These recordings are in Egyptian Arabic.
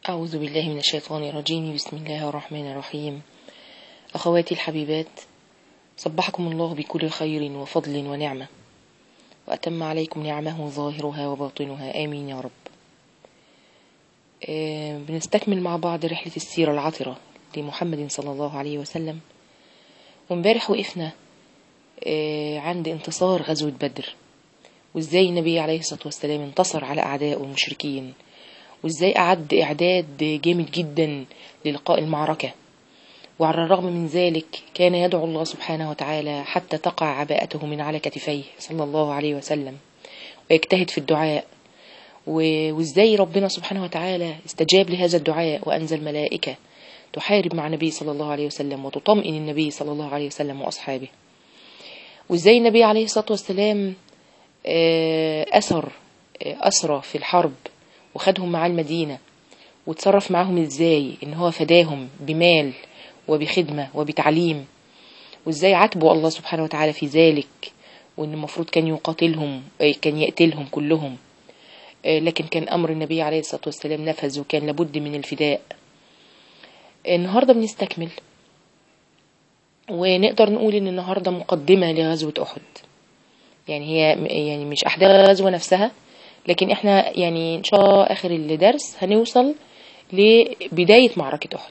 أعوذ بالله من الشيطان الرجيم بسم الله الرحمن الرحيم أخواتي الحبيبات صبحكم الله بكل خير وفضل ونعمة وأتم عليكم نعمه ظاهرها وباطنها آمين يا رب آه، بنستكمل مع بعض رحلة السيرة العطرة لمحمد صلى الله عليه وسلم وامبارح وقفنا آه، عند انتصار غزوة بدر وازاي النبي عليه الصلاة والسلام انتصر على أعداء المشركين وازاي أعد إعداد جامد جدا للقاء المعركة وعلى الرغم من ذلك كان يدعو الله سبحانه وتعالى حتى تقع عباءته من على كتفيه صلى الله عليه وسلم ويجتهد في الدعاء و- وازاي ربنا سبحانه وتعالى استجاب لهذا الدعاء وأنزل ملائكة تحارب مع النبي صلى الله عليه وسلم وتطمئن النبي صلى الله عليه وسلم وأصحابه وازاي النبي عليه الصلاة والسلام آه، أسر آه، أسرى في الحرب وخدهم معاه المدينة وتصرف معاهم ازاي ان هو فداهم بمال وبخدمة وبتعليم وازاي عاتبوا الله سبحانه وتعالى في ذلك وان المفروض كان يقاتلهم آه، كان يقتلهم كلهم آه، لكن كان امر النبي عليه الصلاة والسلام نفذ وكان لابد من الفداء النهاردة بنستكمل ونقدر نقول ان النهاردة مقدمة لغزوة احد يعني هي يعني مش احداث الغزوة نفسها لكن احنا يعني ان شاء الله اخر الدرس هنوصل لبداية معركة احد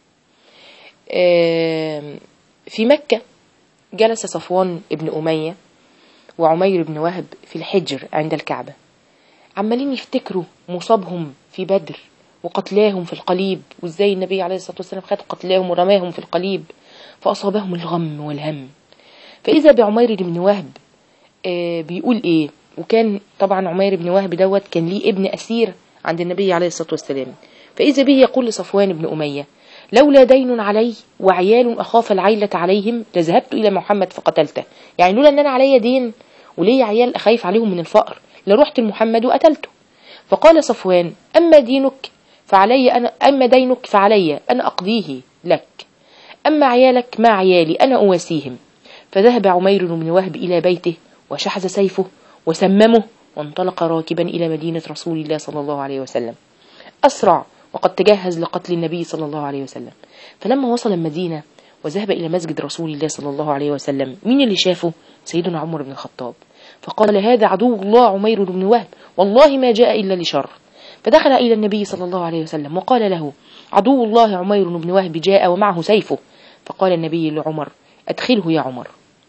آم، في مكة جلس صفوان ابن أمية وعمير بن وهب في الحجر عند الكعبة عمالين يفتكروا مصابهم في بدر وقتلاهم في القليب وازاي النبي عليه الصلاة والسلام خد قتلاهم ورماهم في القليب فأصابهم الغم والهم فإذا بعمير بن وهب آه، بيقول ايه وكان طبعا عمير بن وهب دوت كان ليه ابن أسير عند النبي عليه الصلاة والسلام فإذا به يقول لصفوان بن أمية لولا دين علي وعيال أخاف العيلة عليهم لذهبت إلى محمد فقتلته يعني لولا أن أنا علي دين وليا عيال أخايف عليهم من الفقر لرحت لمحمد وقتلته فقال صفوان أما دينك فعلي أنا أما دينك فعلي أنا أقضيه لك أما عيالك ما عيالي أنا أواسيهم فذهب عمير بن وهب إلى بيته وشحذ سيفه وسممه وانطلق راكبا إلى مدينة رسول الله صلى الله عليه وسلم أسرع وقد تجهز لقتل النبي صلى الله عليه وسلم فلما وصل المدينة وذهب إلى مسجد رسول الله صلى الله عليه وسلم مين اللي شافه؟ سيدنا عمر بن الخطاب فقال هذا عدو الله عمير بن وهب والله ما جاء إلا لشر فدخل إلى النبي صلى الله عليه وسلم وقال له عدو الله عمير بن وهب جاء ومعه سيفه فقال النبي لعمر أدخله يا عمر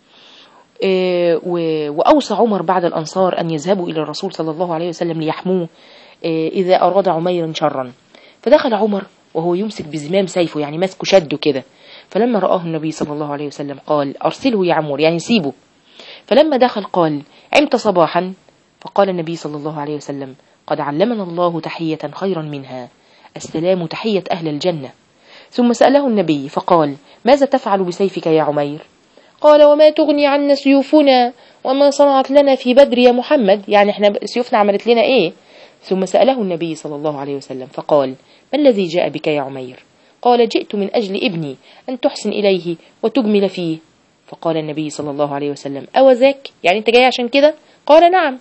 آه، و- وأوصى عمر بعد الأنصار أن يذهبوا إلى الرسول صلى الله عليه وسلم ليحموه آه، إذا أراد عمير شرا فدخل عمر وهو يمسك بزمام سيفه يعني ماسكه شده كده فلما رآه النبي صلى الله عليه وسلم قال أرسله يا عمر يعني سيبه فلما دخل قال عمت صباحا فقال النبي صلى الله عليه وسلم قد علمنا الله تحية خيرا منها السلام تحية أهل الجنة ثم سأله النبي فقال ماذا تفعل بسيفك يا عمير قال وما تغني عنا سيوفنا وما صنعت لنا في بدر يا محمد يعني احنا سيوفنا عملت لنا ايه ثم سأله النبي صلى الله عليه وسلم فقال ما الذي جاء بك يا عمير قال جئت من أجل ابني أن تحسن إليه وتجمل فيه فقال النبي صلى الله عليه وسلم أو ذاك يعني أنت جاي عشان كده قال نعم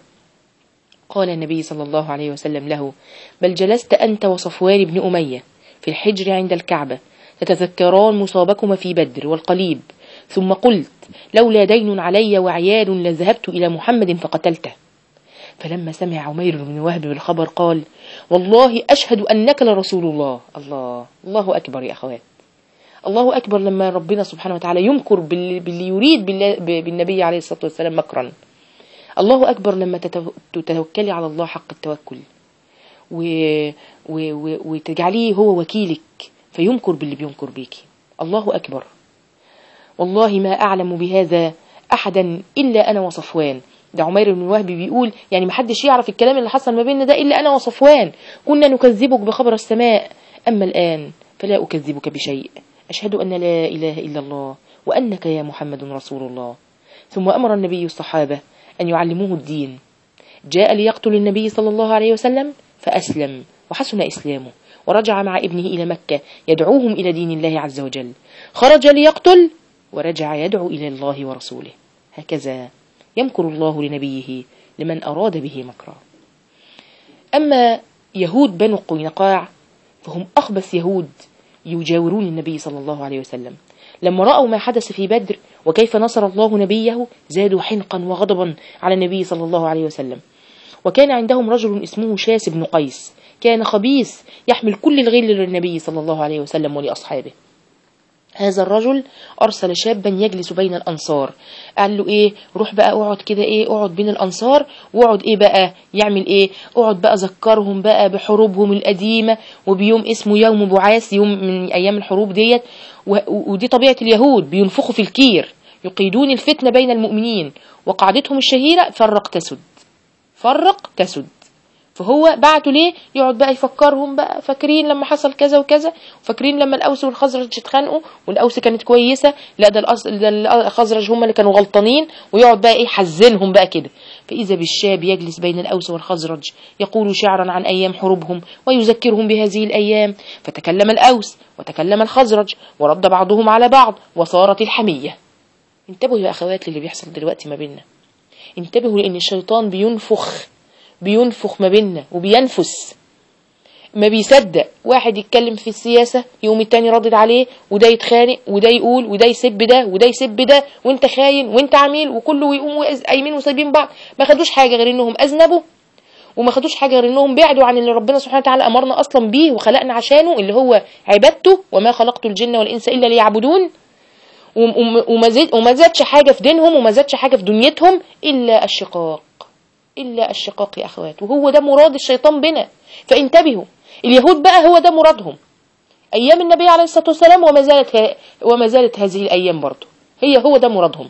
قال النبي صلى الله عليه وسلم له بل جلست أنت وصفوان بن أمية في الحجر عند الكعبة تتذكران مصابكما في بدر والقليب ثم قلت لولا دين علي وعيال لذهبت إلى محمد فقتلته فلما سمع عمير بن وهب بالخبر قال والله أشهد أنك لرسول الله الله الله أكبر يا أخوات الله أكبر لما ربنا سبحانه وتعالى يمكر باللي, باللي يريد بالله- بالنبي عليه الصلاة والسلام مكرا الله أكبر لما تتو- تتوكلي على الله حق التوكل و... و... و... وتجعليه هو وكيلك فيمكر باللي بيمكر بيكي الله أكبر والله ما أعلم بهذا أحدا إلا أنا وصفوان ده عمير بن وهب بيقول يعني محدش يعرف الكلام اللي حصل ما بيننا ده إلا أنا وصفوان كنا نكذبك بخبر السماء أما الآن فلا أكذبك بشيء أشهد أن لا إله إلا الله وأنك يا محمد رسول الله ثم أمر النبي الصحابة أن يعلموه الدين جاء ليقتل النبي صلى الله عليه وسلم فأسلم وحسن إسلامه ورجع مع ابنه إلى مكة يدعوهم إلى دين الله عز وجل خرج ليقتل ورجع يدعو إلى الله ورسوله هكذا يمكر الله لنبيه لمن أراد به مكرا أما يهود بنو قينقاع فهم أخبث يهود يجاورون النبي صلى الله عليه وسلم لما رأوا ما حدث في بدر وكيف نصر الله نبيه زادوا حنقا وغضبا على النبي صلى الله عليه وسلم وكان عندهم رجل اسمه شاس بن قيس كان خبيث يحمل كل الغل للنبي صلى الله عليه وسلم ولأصحابه هذا الرجل أرسل شابا يجلس بين الأنصار قال له إيه روح بقى اقعد كده إيه اقعد بين الأنصار واقعد إيه بقى يعمل إيه اقعد بقى ذكرهم بقى بحروبهم القديمة وبيوم اسمه يوم بعاث يوم من أيام الحروب ديت و- و- ودي طبيعة اليهود بينفخوا في الكير يقيدون الفتنة بين المؤمنين وقعدتهم الشهيرة فرق تسد فرق تسد فهو بعته ليه يقعد بقى يفكرهم بقى فاكرين لما حصل كذا وكذا وفاكرين لما الاوس والخزرج اتخانقوا والاوس كانت كويسه لا ده الأص... ده الخزرج هم اللي كانوا غلطانين ويقعد بقى ايه يحزنهم بقى كده فاذا بالشاب يجلس بين الاوس والخزرج يقول شعرا عن ايام حروبهم ويذكرهم بهذه الايام فتكلم الاوس وتكلم الخزرج ورد بعضهم على بعض وصارت الحميه انتبهوا يا اخوات للي بيحصل دلوقتي ما بيننا انتبهوا لان الشيطان بينفخ بينفخ ما بيننا وبينفس ما بيصدق واحد يتكلم في السياسة يقوم التاني رادد عليه وده يتخانق وده يقول وده يسب ده وده يسب ده وانت خاين وانت عميل وكله يقوم قايمين وسايبين بعض ما خدوش حاجة غير انهم اذنبوا وما خدوش حاجة غير انهم بعدوا عن اللي ربنا سبحانه وتعالى امرنا اصلا بيه وخلقنا عشانه اللي هو عبادته وما خلقت الجن والانس الا ليعبدون وم- وم- وما زاد- وما زادش حاجة في دينهم وما زادش حاجة في دنيتهم الا الشقاق إلا الشقاق يا أخوات وهو ده مراد الشيطان بنا فانتبهوا اليهود بقى هو ده مرادهم أيام النبي عليه الصلاة والسلام وما زالت, ها وما زالت هذه الأيام برضه هي هو ده مرادهم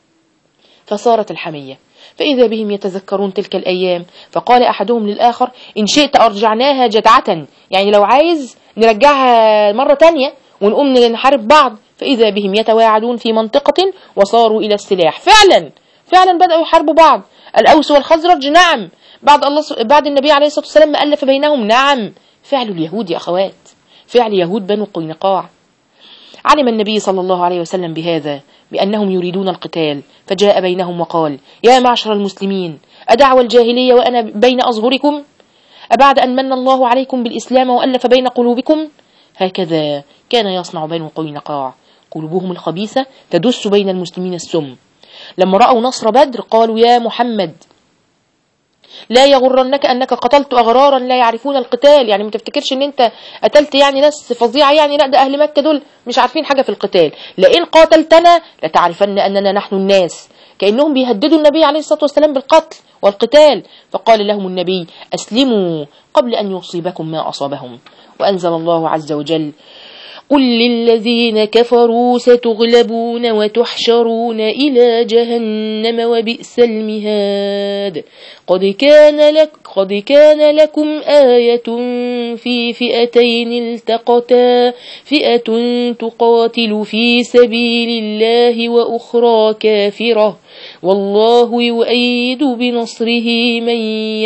فصارت الحمية فإذا بهم يتذكرون تلك الأيام فقال أحدهم للآخر إن شئت أرجعناها جدعة يعني لو عايز نرجعها مرة تانية ونقوم نحارب بعض فإذا بهم يتواعدون في منطقة وصاروا إلى السلاح فعلا فعلا بدأوا يحاربوا بعض الأوس والخزرج نعم بعد الله بعد النبي عليه الصلاة والسلام ما ألف بينهم نعم فعل اليهود يا أخوات فعل يهود بنو قينقاع علم النبي صلى الله عليه وسلم بهذا بأنهم يريدون القتال فجاء بينهم وقال يا معشر المسلمين أدعوى الجاهلية وأنا بين أظهركم أبعد أن من الله عليكم بالإسلام وألف بين قلوبكم هكذا كان يصنع بنو قينقاع قلوبهم الخبيثة تدس بين المسلمين السم لما رأوا نصر بدر قالوا يا محمد لا يغرنك انك قتلت اغرارا لا يعرفون القتال يعني ما تفتكرش ان انت قتلت يعني ناس فظيعه يعني لا ده اهل مكه دول مش عارفين حاجه في القتال لئن قاتلتنا لتعرفن اننا نحن الناس كانهم بيهددوا النبي عليه الصلاه والسلام بالقتل والقتال فقال لهم النبي اسلموا قبل ان يصيبكم ما اصابهم وانزل الله عز وجل قل للذين كفروا ستغلبون وتحشرون إلى جهنم وبئس المهاد قد كان لك قد كان لكم آية في فئتين التقتا فئة تقاتل في سبيل الله وأخرى كافرة والله يؤيد بنصره من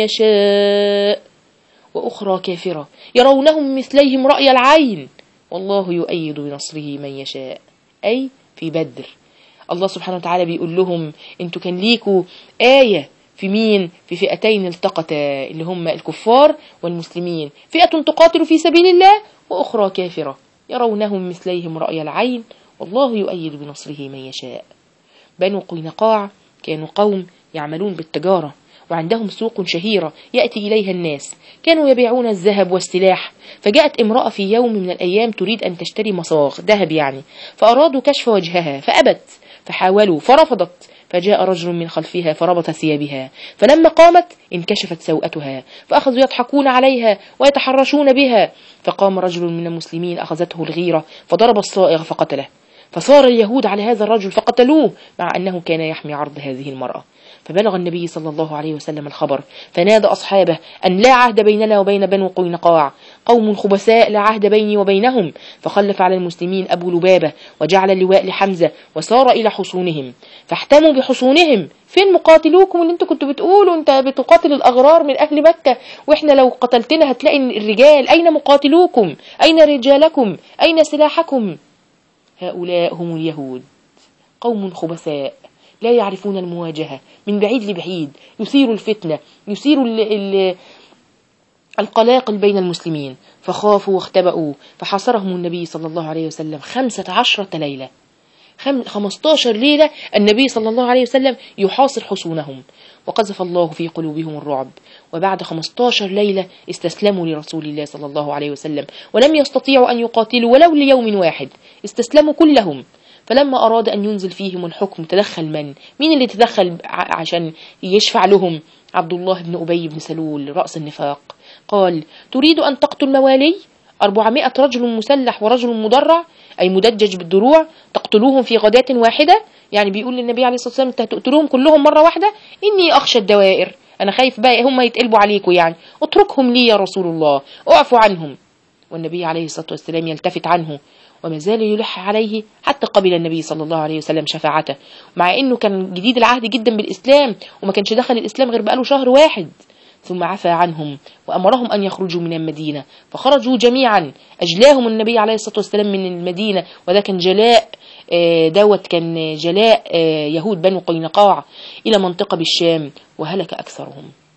يشاء وأخرى كافرة يرونهم مثليهم رأي العين والله يؤيد بنصره من يشاء أي في بدر الله سبحانه وتعالى بيقول لهم انتوا كان ليكوا آية في مين في فئتين التقتا اللي هم الكفار والمسلمين فئة تقاتل في سبيل الله وأخرى كافرة يرونهم مثليهم رأي العين والله يؤيد بنصره من يشاء بنو قينقاع كانوا قوم يعملون بالتجارة وعندهم سوق شهيرة يأتي إليها الناس كانوا يبيعون الذهب والسلاح فجاءت امرأة في يوم من الأيام تريد أن تشتري مصاغ ذهب يعني فأرادوا كشف وجهها فأبت فحاولوا فرفضت فجاء رجل من خلفها فربط ثيابها فلما قامت انكشفت سوءتها فأخذوا يضحكون عليها ويتحرشون بها فقام رجل من المسلمين أخذته الغيرة فضرب الصائغ فقتله فصار اليهود على هذا الرجل فقتلوه مع أنه كان يحمي عرض هذه المرأة فبلغ النبي صلى الله عليه وسلم الخبر فنادى أصحابه أن لا عهد بيننا وبين بنو قينقاع قوم خبثاء لا عهد بيني وبينهم فخلف على المسلمين أبو لبابة وجعل اللواء لحمزة وسار إلى حصونهم فاحتموا بحصونهم فين مقاتلوكم اللي انتوا كنتوا بتقولوا انت بتقاتل الأغرار من أهل مكة واحنا لو قتلتنا هتلاقي الرجال أين مقاتلوكم أين رجالكم أين سلاحكم هؤلاء هم اليهود قوم خبثاء لا يعرفون المواجهة من بعيد لبعيد يثير الفتنة يثير ال ال القلاقل بين المسلمين فخافوا واختبأوا فحاصرهم النبي صلى الله عليه وسلم خمسة عشرة ليلة خم... 15 ليلة النبي صلى الله عليه وسلم يحاصر حصونهم وقذف الله في قلوبهم الرعب وبعد 15 ليلة استسلموا لرسول الله صلى الله عليه وسلم ولم يستطيعوا أن يقاتلوا ولو ليوم واحد استسلموا كلهم فلما أراد أن ينزل فيهم الحكم تدخل من؟ مين اللي تدخل ع- عشان يشفع لهم؟ عبد الله بن أبي بن سلول رأس النفاق قال تريد أن تقتل موالي؟ أربعمائة رجل مسلح ورجل مدرع أي مدجج بالدروع تقتلوهم في غداة واحدة يعني بيقول للنبي عليه الصلاة والسلام انت هتقتلوهم كلهم مرة واحدة إني أخشى الدوائر أنا خايف بقى هم يتقلبوا عليكم يعني اتركهم لي يا رسول الله اعفوا عنهم والنبي عليه الصلاة والسلام يلتفت عنه وما زال يلح عليه حتى قبل النبي صلى الله عليه وسلم شفاعته مع انه كان جديد العهد جدا بالاسلام وما كانش دخل الاسلام غير بقاله شهر واحد ثم عفى عنهم وامرهم ان يخرجوا من المدينه فخرجوا جميعا اجلاهم النبي عليه الصلاه والسلام من المدينه وده كان جلاء آه، دوت كان جلاء آه، يهود بنو قينقاع الى منطقه بالشام وهلك اكثرهم